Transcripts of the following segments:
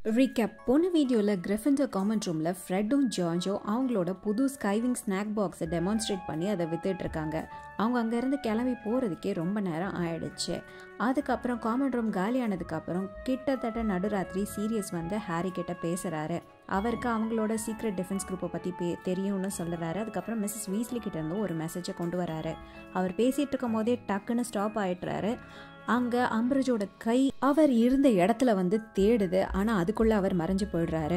recap போன வீடியோவில் கிரிஃபின்டர் common ரூமில் ஃப்ரெட்டும் ஜார்ஜோ அவங்களோட புது ஸ்கைவிங் ஸ்நாக் பாக்ஸை டெமான்ஸ்ட்ரேட் பண்ணி அதை வித்துட்டு இருக்காங்க அவங்க அங்கேருந்து கிளம்பி போகிறதுக்கே ரொம்ப நேரம் ஆயிடுச்சு அதுக்கப்புறம் காமன் ரூம் காலியானதுக்கப்புறம் கிட்டத்தட்ட நடுராத்திரி சீரியஸ் வந்து ஹாரி கிட்ட பேசுகிறாரு அவருக்கு அவங்களோட சீக்ரெட் டிஃபென்ஸ் குரூப்பை பற்றி பே தெரியும்னு சொல்கிறாரு அதுக்கப்புறம் மிஸ்ஸஸ் வீஸ்லி கிட்ட இருந்து ஒரு மெசேஜை கொண்டு வராரு அவர் பேசிகிட்டு இருக்கும் போதே டக்குன்னு ஸ்டாப் ஆயிட்டுறாரு அங்கே அம்பரஜோட கை அவர் இருந்த இடத்துல வந்து தேடுது ஆனால் அதுக்குள்ள அவர் மறைஞ்சு போயிடுறாரு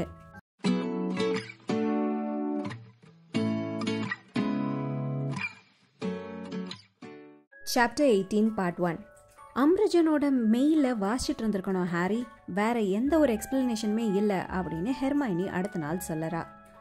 சாப்டர் எயிட்டீன் பார்ட் ஒன் அம்ரஜனோட மெயிலில் வாசிச்சுட்டு இருந்திருக்கணும் ஹாரி வேற எந்த ஒரு எக்ஸ்பிளனேஷனுமே இல்லை அப்படின்னு ஹெர்மைனி அடுத்த நாள் சொல்லறா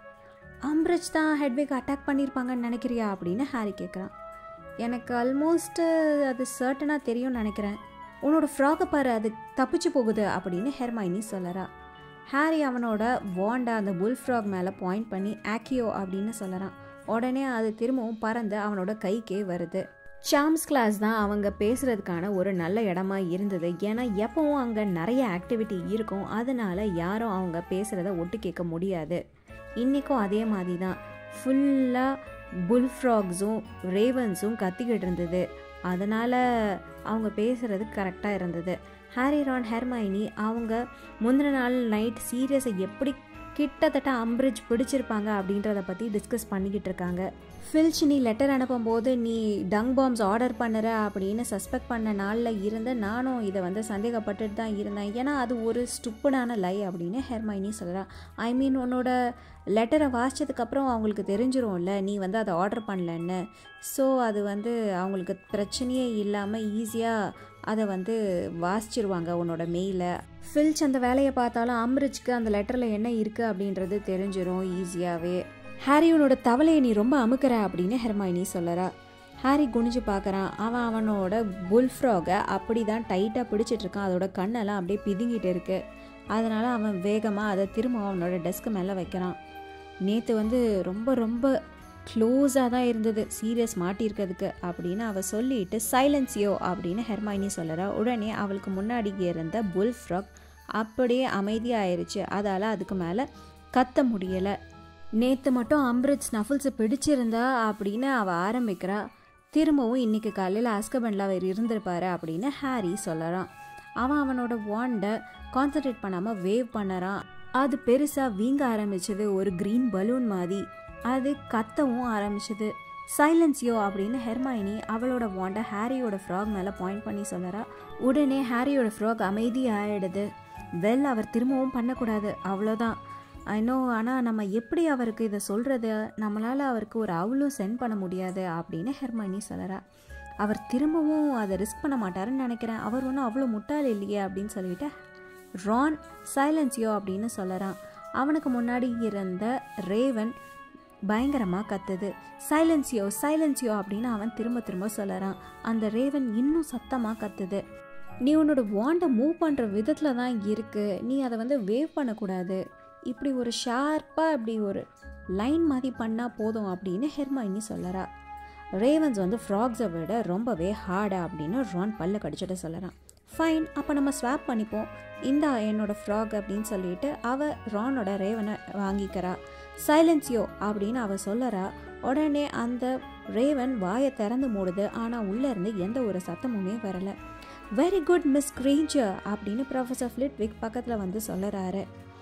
அம்ரஜ் தான் ஹெட்விக் அட்டாக் பண்ணியிருப்பாங்கன்னு நினைக்கிறியா அப்படின்னு ஹாரி கேட்குறான் எனக்கு ஆல்மோஸ்ட் அது சர்டனாக தெரியும்னு நினைக்கிறேன் உன்னோட ஃப்ராகை பாரு அது தப்பிச்சு போகுது அப்படின்னு ஹெர்மைனி சொல்லறா ஹாரி அவனோட வாண்டா அந்த புல் ஃப்ராக் மேலே பாயிண்ட் பண்ணி ஆக்கியோ அப்படின்னு சொல்லறான் உடனே அது திரும்பவும் பறந்து அவனோட கைக்கே வருது சாம்ஸ் கிளாஸ் தான் அவங்க பேசுறதுக்கான ஒரு நல்ல இடமா இருந்தது ஏன்னா எப்பவும் அங்கே நிறைய ஆக்டிவிட்டி இருக்கும் அதனால யாரும் அவங்க பேசுகிறத ஒட்டு கேட்க முடியாது இன்றைக்கும் அதே மாதிரி தான் ஃபுல்லாக புல் ஃப்ராக்ஸும் ரேவன்ஸும் கத்திக்கிட்டு இருந்தது அதனால் அவங்க பேசுகிறது கரெக்டாக இருந்தது ஹாரி ரான் ஹெர்மைனி அவங்க முந்தின நாள் நைட் சீரியஸை எப்படி கிட்டத்தட்ட அம்பிரிட்ஜ் பிடிச்சிருப்பாங்க அப்படின்றத பற்றி டிஸ்கஸ் பண்ணிக்கிட்டு இருக்காங்க ஃபில்ச் நீ லெட்டர் அனுப்பும்போது நீ டங் பாம்ஸ் ஆர்டர் பண்ணுற அப்படின்னு சஸ்பெக்ட் பண்ண நாளில் இருந்து நானும் இதை வந்து சந்தேகப்பட்டுட்டு தான் இருந்தேன் ஏன்னா அது ஒரு ஸ்டுப்படான லை அப்படின்னு ஹெர்மைனி சொல்கிறான் ஐ மீன் உன்னோட லெட்டரை வாசித்ததுக்கப்புறம் அவங்களுக்கு தெரிஞ்சிரும்ல நீ வந்து அதை ஆர்டர் பண்ணலன்னு ஸோ அது வந்து அவங்களுக்கு பிரச்சனையே இல்லாமல் ஈஸியாக அதை வந்து வாசிச்சிருவாங்க உன்னோட மெயிலை ஃபில்ச் அந்த வேலையை பார்த்தாலும் அம்ரிட்ஜ்க்கு அந்த லெட்டரில் என்ன இருக்குது அப்படின்றது தெரிஞ்சிரும் ஈஸியாகவே ஹாரி உன்னோட தவளையை நீ ரொம்ப அமுக்கிற அப்படின்னு ஹெர்மைனி சொல்லறா ஹாரி குனிஞ்சு பார்க்குறான் அவன் அவனோட புல் ஃப்ராகை அப்படி தான் டைட்டாக பிடிச்சிட்டு இருக்கான் அதோட கண்ணெல்லாம் அப்படியே பிதுங்கிட்டு இருக்கு அதனால் அவன் வேகமாக அதை திரும்ப அவனோட டெஸ்க்கு மேலே வைக்கிறான் நேற்று வந்து ரொம்ப ரொம்ப க்ளோஸாக தான் இருந்தது சீரியஸ் மாட்டியிருக்கிறதுக்கு அப்படின்னு அவள் சொல்லிட்டு சைலன்ஸியோ அப்படின்னு ஹெர்மைனி சொல்லறா உடனே அவளுக்கு முன்னாடி இருந்த புல் ஃப்ராக் அப்படியே அமைதியாயிருச்சு அதால் அதுக்கு மேலே கத்த முடியலை நேற்று மட்டும் அம்ரித் ஸ்னஃபுல்ஸை பிடிச்சிருந்தா அப்படின்னு அவள் ஆரம்பிக்கிறா திரும்பவும் இன்னைக்கு காலையில் அஸ்கபண்டில் அவர் இருந்திருப்பாரு அப்படின்னு ஹாரி சொல்லறான் அவன் அவனோட வாண்டை கான்சன்ட்ரேட் பண்ணாமல் வேவ் பண்ணறான் அது பெருசாக வீங்க ஆரம்பிச்சது ஒரு க்ரீன் பலூன் மாதிரி அது கத்தவும் ஆரம்பிச்சது சைலன்ஸியோ அப்படின்னு ஹெர்மைனி அவளோட வாண்டை ஹாரியோட ஃப்ராக் மேலே பாயிண்ட் பண்ணி சொல்லறா உடனே ஹாரியோட ஃப்ராக் அமைதி ஆயிடுது வெல் அவர் திரும்பவும் பண்ணக்கூடாது அவ்வளோதான் ஐநோ ஆனால் நம்ம எப்படி அவருக்கு இதை சொல்கிறது நம்மளால் அவருக்கு ஒரு அவ்வளோ சென்ட் பண்ண முடியாது அப்படின்னு ஹெர்மைனி சொல்லறா அவர் திரும்பவும் அதை ரிஸ்க் பண்ண மாட்டாருன்னு நினைக்கிறேன் அவர் ஒன்றும் அவ்வளோ முட்டாள் இல்லையே அப்படின்னு சொல்லிட்டு ரான் சைலன்ஸியோ அப்படின்னு சொல்லறான் அவனுக்கு முன்னாடி இருந்த ரேவன் பயங்கரமாக கத்துது சைலன்ஸியோ சைலன்ஸியோ அப்படின்னு அவன் திரும்ப திரும்ப சொல்லறான் அந்த ரேவன் இன்னும் சத்தமாக கத்துது நீ உன்னோட வாண்டை மூவ் பண்ணுற விதத்தில் தான் இருக்குது நீ அதை வந்து வேவ் பண்ணக்கூடாது இப்படி ஒரு ஷார்ப்பாக இப்படி ஒரு லைன் மாதிரி பண்ணால் போதும் அப்படின்னு ஹெர்மைனி சொல்லறா ரேவன்ஸ் வந்து ஃப்ராக்ஸை விட ரொம்பவே ஹார்டா அப்படின்னு ரான் பல்ல கடிச்சிட்டு சொல்லறான் ஃபைன் அப்போ நம்ம ஸ்வாப் பண்ணிப்போம் இந்தா என்னோட ஃப்ராக் அப்படின்னு சொல்லிட்டு அவ ரானோட ரேவனை வாங்கிக்கிறா சைலன்ஸியோ அப்படின்னு அவ சொல்லறா உடனே அந்த ரேவன் வாயை திறந்து மூடுது ஆனால் உள்ளேருந்து எந்த ஒரு சத்தமுமே வரல வெரி குட் மிஸ் கிரேஞ்சர் அப்படின்னு ப்ரொஃபஸர் ஃப்ளிட்விக் பக்கத்தில் வந்து சொல்லறாரு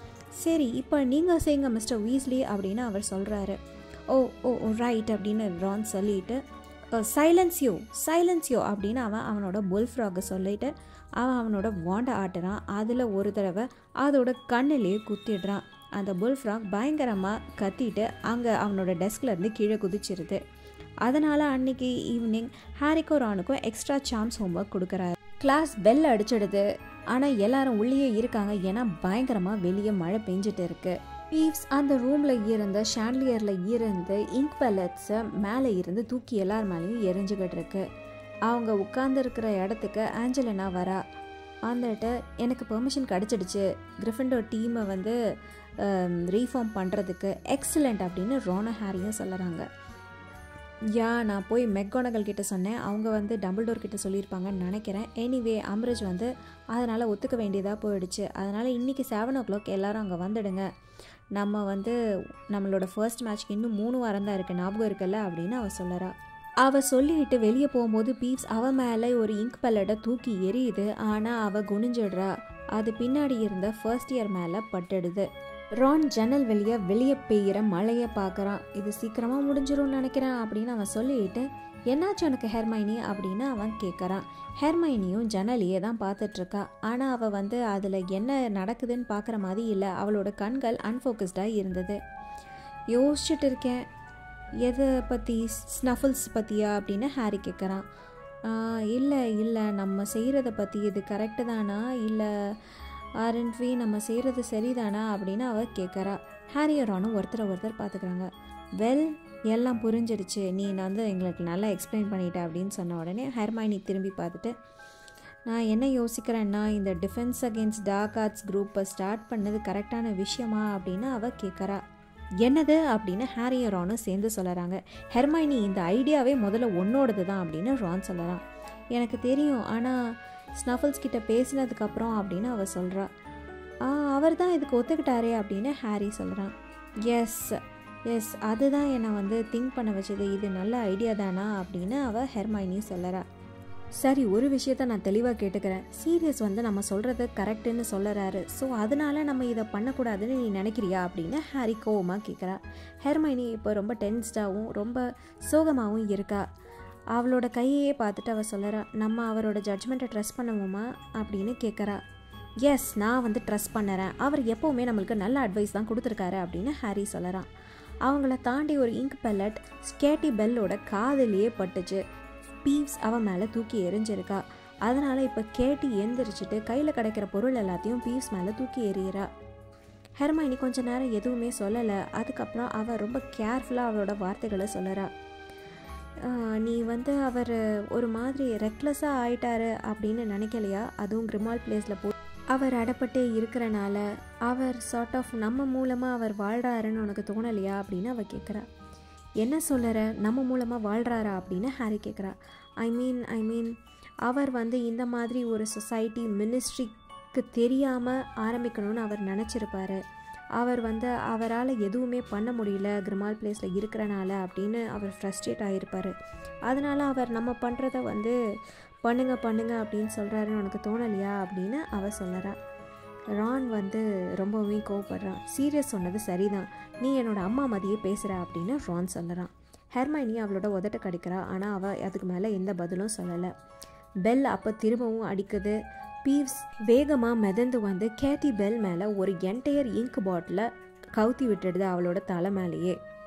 சரி இப்போ நீங்கள் செய்யுங்க மிஸ்டர் வீஸ்லி அப்படின்னு அவர் சொல்கிறாரு ஓ ஓ ஓ ரைட் அப்படின்னு ரான் சொல்லிட்டு சைலன்ஸ்யூ சைலன்ஸ்யூ அப்படின்னு அவன் அவனோட புல் ஃப்ராகை சொல்லிட்டு அவன் அவனோட வாண்டை ஆட்டுறான் அதில் ஒரு தடவை அதோட கண்ணிலேயே குத்திடுறான் அந்த புல் ஃப்ராக் பயங்கரமாக கத்திட்டு அங்கே அவனோட டெஸ்க்லேருந்து கீழே குதிச்சிருது அதனால் அன்னைக்கு ஈவினிங் ஹாரிக்கோ ரானுக்கும் எக்ஸ்ட்ரா சாம்ஸ் ஹோம்ஒர்க் கொடுக்குறாரு கிளாஸ் பெல் அடிச்சிடுது ஆனால் எல்லாரும் உள்ளேயே இருக்காங்க ஏன்னா பயங்கரமாக வெளியே மழை பெஞ்சிட்டு இருக்கு பீவ்ஸ் அந்த ரூமில் இருந்த ஷாண்ட்லியரில் இருந்து இங்க் பெல்லட்ஸை மேலே இருந்து தூக்கி எல்லார் மேலேயும் எரிஞ்சுக்கிட்டு இருக்கு அவங்க உட்கார்ந்துருக்கிற இடத்துக்கு ஆஞ்சலினா வரா வந்துட்டு எனக்கு பெர்மிஷன் கிடச்சிடுச்சு கிரிஃபண்டோ டீமை வந்து ரீஃபார்ம் பண்ணுறதுக்கு எக்ஸலண்ட் அப்படின்னு ரோனா ஹாரியும் சொல்லுறாங்க யா நான் போய் மெக்கோனகல் கிட்ட சொன்னேன் அவங்க வந்து டம்பிள்டோர் கிட்ட சொல்லியிருப்பாங்கன்னு நினைக்கிறேன் எனிவே அம்ரஜ் வந்து அதனால் ஒத்துக்க வேண்டியதாக போயிடுச்சு அதனால் இன்றைக்கி செவன் ஓ கிளாக் எல்லோரும் அங்கே வந்துடுங்க நம்ம வந்து நம்மளோட ஃபர்ஸ்ட் மேட்ச்க்கு இன்னும் மூணு வாரம் தான் இருக்குது ஞாபகம் இருக்குல்ல அப்படின்னு அவள் சொல்லறா அவள் சொல்லிட்டு வெளியே போகும்போது பீப்ஸ் அவ மேலே ஒரு இங்க் பல்லட்டை தூக்கி எரியுது ஆனால் அவள் குனிஞ்சிடுறா அது பின்னாடி இருந்த ஃபர்ஸ்ட் இயர் மேலே பட்டுடுது ரான் ஜன்னல் வெளியே வெளியே பெய்கிற மழையை பார்க்குறான் இது சீக்கிரமாக முடிஞ்சிரும்னு நினைக்கிறேன் அப்படின்னு அவன் சொல்லிட்டு என்னாச்சு உனக்கு ஹெர்மைனி அப்படின்னு அவன் கேட்குறான் ஹெர்மைனியும் ஜன்னலையே தான் பார்த்துட்ருக்கா ஆனால் அவள் வந்து அதில் என்ன நடக்குதுன்னு பார்க்குற மாதிரி இல்லை அவளோட கண்கள் அன்ஃபோக்கஸ்டாக இருந்தது யோசிச்சுட்டு இருக்கேன் எதை பற்றி ஸ்னஃபல்ஸ் பற்றியா அப்படின்னு ஹாரி கேட்குறான் இல்லை இல்லை நம்ம செய்கிறத பற்றி இது கரெக்டு தானா இல்லை ஆர்என்வி நம்ம செய்கிறது சரிதானா அப்படின்னு அவள் கேட்குறா ஹாரியரானும் ஒருத்தரை ஒருத்தர் பார்த்துக்குறாங்க வெல் எல்லாம் புரிஞ்சிடுச்சு நீ வந்து எங்களுக்கு நல்லா எக்ஸ்பிளைன் பண்ணிட்ட அப்படின்னு சொன்ன உடனே ஹெர்மைனி திரும்பி பார்த்துட்டு நான் என்ன யோசிக்கிறேன்னா இந்த டிஃபென்ஸ் அகேன்ஸ்ட் டார்க் ஆர்ட்ஸ் குரூப்பை ஸ்டார்ட் பண்ணது கரெக்டான விஷயமா அப்படின்னு அவள் கேட்குறா என்னது அப்படின்னு ஹாரியும் ரானும் சேர்ந்து சொல்லுறாங்க ஹெர்மைனி இந்த ஐடியாவே முதல்ல உன்னோடது தான் அப்படின்னு ரான் சொல்லறான் எனக்கு தெரியும் ஆனால் ஸ்னஃபல்ஸ் கிட்ட பேசினதுக்கப்புறம் அப்படின்னு அவள் சொல்கிறா ஆ அவர் தான் இதுக்கு ஒத்துக்கிட்டாரே அப்படின்னு ஹாரி சொல்கிறான் எஸ் எஸ் அதுதான் என்னை வந்து திங்க் பண்ண வச்சது இது நல்ல ஐடியா தானா அப்படின்னு அவள் ஹெர்மைனி சொல்லறா சரி ஒரு விஷயத்த நான் தெளிவாக கேட்டுக்கிறேன் சீரியஸ் வந்து நம்ம சொல்கிறது கரெக்டுன்னு சொல்லறாரு ஸோ அதனால நம்ம இதை பண்ணக்கூடாதுன்னு நீ நினைக்கிறியா அப்படின்னு ஹாரி கோவமாக கேட்குறா ஹெர்மைனி இப்போ ரொம்ப டென்ஸ்டாகவும் ரொம்ப சோகமாகவும் இருக்கா அவளோட கையையே பார்த்துட்டு அவள் சொல்லறா நம்ம அவரோட ஜட்ஜ்மெண்ட்டை ட்ரெஸ் பண்ணுவோமா அப்படின்னு கேட்குறா எஸ் நான் வந்து ட்ரஸ்ட் பண்ணுறேன் அவர் எப்போவுமே நம்மளுக்கு நல்ல அட்வைஸ் தான் கொடுத்துருக்காரு அப்படின்னு ஹாரி சொல்லறான் அவங்கள தாண்டி ஒரு இங்க் பெல்லட் ஸ்கேட்டி பெல்லோட காதலியே பட்டுச்சு பீவ்ஸ் அவன் மேலே தூக்கி எரிஞ்சிருக்கா அதனால் இப்போ கேட்டி எந்திரிச்சிட்டு கையில் கிடைக்கிற பொருள் எல்லாத்தையும் பீவ்ஸ் மேலே தூக்கி எறிகிறா ஹெர்மைனி கொஞ்ச நேரம் எதுவுமே சொல்லலை அதுக்கப்புறம் அவள் ரொம்ப கேர்ஃபுல்லாக அவளோட வார்த்தைகளை சொல்லறா நீ வந்து அவர் ஒரு மாதிரி ரெக்லெஸ்ஸாக ஆயிட்டாரு அப்படின்னு நினைக்கலையா அதுவும் கிரிமால் பிளேஸில் போ அவர் அடப்பட்டே இருக்கிறனால அவர் சார்ட் ஆஃப் நம்ம மூலமாக அவர் வாழ்கிறாருன்னு உனக்கு தோணலையா அப்படின்னு அவள் கேட்குறா என்ன சொல்லற நம்ம மூலமாக வாழ்கிறாரா அப்படின்னு ஹாரி கேட்குறா ஐ மீன் ஐ மீன் அவர் வந்து இந்த மாதிரி ஒரு சொசைட்டி மினிஸ்ட்ரிக்கு தெரியாமல் ஆரம்பிக்கணும்னு அவர் நினச்சிருப்பாரு அவர் வந்து அவரால் எதுவுமே பண்ண முடியல கிரிமால் பிளேஸில் இருக்கிறனால அப்படின்னு அவர் ஃப்ரஸ்ட்ரேட் ஆகிருப்பார் அதனால் அவர் நம்ம பண்ணுறத வந்து பண்ணுங்க பண்ணுங்க அப்படின்னு சொல்கிறாருன்னு உனக்கு தோணலையா அப்படின்னு அவள் சொல்லறா ரான் வந்து ரொம்பவே கோவப்படுறான் சீரியஸ் சொன்னது சரிதான் நீ என்னோட அம்மா மதியே பேசுகிற அப்படின்னு ரான் சொல்லறான் ஹெர்மைனி அவளோட உதட்ட கடிக்கிறா ஆனால் அவள் அதுக்கு மேலே எந்த பதிலும் சொல்லலை பெல் அப்போ திரும்பவும் அடிக்குது பீவ்ஸ் வேகமாக மிதந்து வந்து கேட்டி பெல் மேலே ஒரு என்டையர் இங்க் பாட்டிலை கவுத்தி விட்டுடுது அவளோட தலை மேலேயே